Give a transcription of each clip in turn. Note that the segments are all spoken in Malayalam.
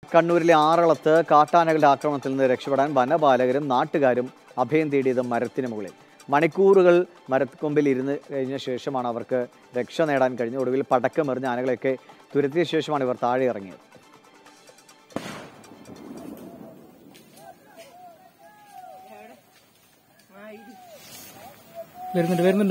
കണ്ണൂരിലെ ആറളത്ത് കാട്ടാനകളുടെ ആക്രമണത്തിൽ നിന്ന് രക്ഷപ്പെടാൻ വനപാലകരും നാട്ടുകാരും അഭയം തേടിയത് മരത്തിന് മുകളിൽ മണിക്കൂറുകൾ മരക്കൊമ്പിൽ ഇരുന്ന് കഴിഞ്ഞ ശേഷമാണ് അവർക്ക് രക്ഷ നേടാൻ കഴിഞ്ഞത് ഒടുവിൽ പടക്കമെറിഞ്ഞ ആനകളെയൊക്കെ തുരത്തിയ ശേഷമാണ് ഇവർ താഴെ ഇറങ്ങിയത് വരുന്നുണ്ട് വരുന്നുണ്ട്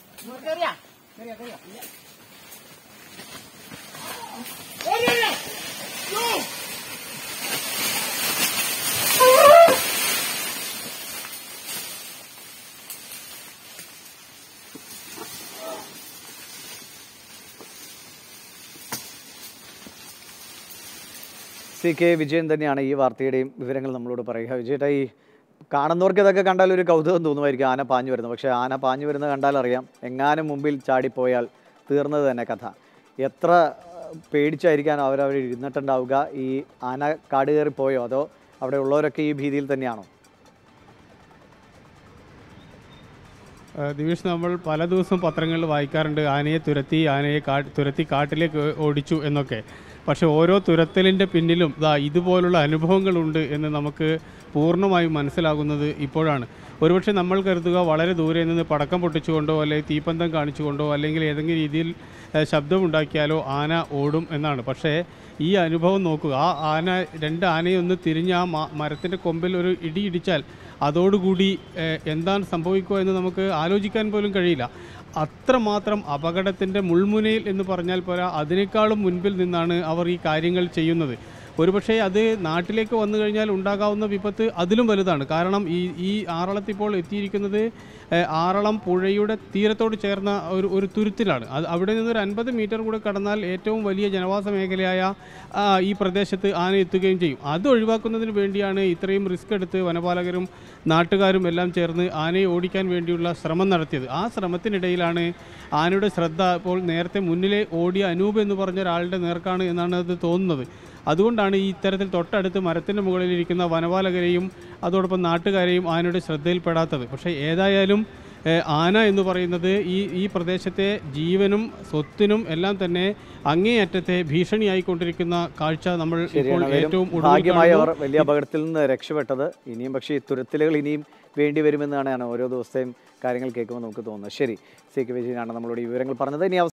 സി കെ വിജയൻ തന്നെയാണ് ഈ വാർത്തയുടെയും വിവരങ്ങൾ നമ്മളോട് പറയുക വിജയേട്ടാ ഈ കാണുന്നവർക്ക് ഇതൊക്കെ കണ്ടാൽ ഒരു കൗതുകം തോന്നുമായിരിക്കും ആന പാഞ്ഞു വരുന്നത് പക്ഷേ ആന പാഞ്ഞു വരുന്നത് കണ്ടാൽ അറിയാം എങ്ങാനും മുമ്പിൽ ചാടിപ്പോയാൽ തീർന്നത് തന്നെ കഥ എത്ര ഏഹ്, പേടിച്ചായിരിക്കാൻ അവരവർ ഇരുന്നിട്ടുണ്ടാവുക ഈ ആന കാട് കയറി പോയോ അതോ അവിടെ ഉള്ളവരൊക്കെ ഈ ഭീതിയിൽ തന്നെയാണോ ആ, ദിവിഷ് നമ്മൾ പല ദിവസവും പത്രങ്ങളിൽ വായിക്കാറുണ്ട് ആനയെ തുരത്തി ആനയെ കാ തുരത്തി കാട്ടിലേക്ക് ഓടിച്ചു എന്നൊക്കെ പക്ഷെ ഓരോ തുരത്തലിൻ്റെ പിന്നിലും ദാ ഇതുപോലുള്ള അനുഭവങ്ങളുണ്ട് എന്ന് നമുക്ക് പൂർണ്ണമായും മനസ്സിലാകുന്നത് ഇപ്പോഴാണ് ഒരുപക്ഷെ നമ്മൾ കരുതുക വളരെ ദൂരെ നിന്ന് പടക്കം പൊട്ടിച്ചുകൊണ്ടോ അല്ലെങ്കിൽ തീപ്പന്തം കാണിച്ചുകൊണ്ടോ അല്ലെങ്കിൽ ഏതെങ്കിലും രീതിയിൽ ആ, ശബ്ദമുണ്ടാക്കിയാലോ ആന ഓടും എന്നാണ് പക്ഷേ ഈ അനുഭവം നോക്കുക ആ ആന രണ്ട് ആനയെ ഒന്ന് തിരിഞ്ഞ് ആ മ- മരത്തിൻ്റെ കൊമ്പിൽ ഒരു ഇടി ഇടിച്ചാൽ അതോടുകൂടി ഏഹ്, എന്താണ് സംഭവിക്കുക എന്ന് നമുക്ക് ആലോചിക്കാൻ പോലും കഴിയില്ല അത്രമാത്രം അപകടത്തിൻ്റെ മുൾമുനയിൽ എന്ന് പറഞ്ഞാൽ പോരാ അതിനേക്കാളും മുൻപിൽ നിന്നാണ് അവർ ഈ കാര്യങ്ങൾ ചെയ്യുന്നത് ഒരുപക്ഷെ അത് നാട്ടിലേക്ക് വന്നു കഴിഞ്ഞാൽ ഉണ്ടാകാവുന്ന വിപത്ത് അതിലും വലുതാണ് കാരണം ഈ ഈ ആറളത്ത് ഇപ്പോൾ എത്തിയിരിക്കുന്നത് ഏഹ്, ആറളം പുഴയുടെ തീരത്തോട് ചേർന്ന ഒരു ഒരു തുരുത്തിലാണ് അത് അവിടെ നിന്ന് ഒരു അൻപത് മീറ്റർ കൂടെ കടന്നാൽ ഏറ്റവും വലിയ ജനവാസ മേഖലയായ ആ, ഈ പ്രദേശത്ത് ആന എത്തുകയും ചെയ്യും അത് ഒഴിവാക്കുന്നതിന് വേണ്ടിയാണ് ഇത്രയും റിസ്ക് എടുത്ത് വനപാലകരും നാട്ടുകാരും എല്ലാം ചേർന്ന് ആനയെ ഓടിക്കാൻ വേണ്ടിയുള്ള ശ്രമം നടത്തിയത് ആ ശ്രമത്തിനിടയിലാണ് ആനയുടെ ശ്രദ്ധ ഇപ്പോൾ നേരത്തെ മുന്നിലെ ഓടിയ അനൂപ് എന്ന് പറഞ്ഞ ഒരാളുടെ നേർക്കാണ് എന്നാണ് അത് തോന്നുന്നത് അതുകൊണ്ടാണ് ഈ ഇത്തരത്തിൽ തൊട്ടടുത്ത് മരത്തിൻ്റെ മുകളിലിരിക്കുന്ന വനപാലകരെയും അതോടൊപ്പം നാട്ടുകാരെയും ആനയുടെ ശ്രദ്ധയിൽപ്പെടാത്തത് പക്ഷേ ഏതായാലും ഏഹ്, ആന എന്ന് പറയുന്നത് ഈ ഈ പ്രദേശത്തെ ജീവനും സ്വത്തിനും എല്ലാം തന്നെ അങ്ങേയറ്റത്തെ ഭീഷണിയായിക്കൊണ്ടിരിക്കുന്ന കാഴ്ച നമ്മൾ ഇപ്പോൾ ശരിയാണ് അവരും ഏറ്റവും ഒടുവിൽ ഭാഗ്യമായി അവർ കാണുന്നു. വലിയ അപകടത്തിൽ നിന്ന് രക്ഷപ്പെട്ടത് ഇനിയും പക്ഷേ ഈ തുരത്തലുകൾ ഇനിയും വേണ്ടി വരുമെന്നാണ് ഓരോ ദിവസത്തെയും കാര്യങ്ങൾ കേൾക്കുമ്പോൾ നമുക്ക് തോന്നുന്നത് ശരി സി കെ വിജയനാണ് നമ്മളോട് ഈ വിവരങ്ങൾ പറഞ്ഞത് ഇനി അവസാനം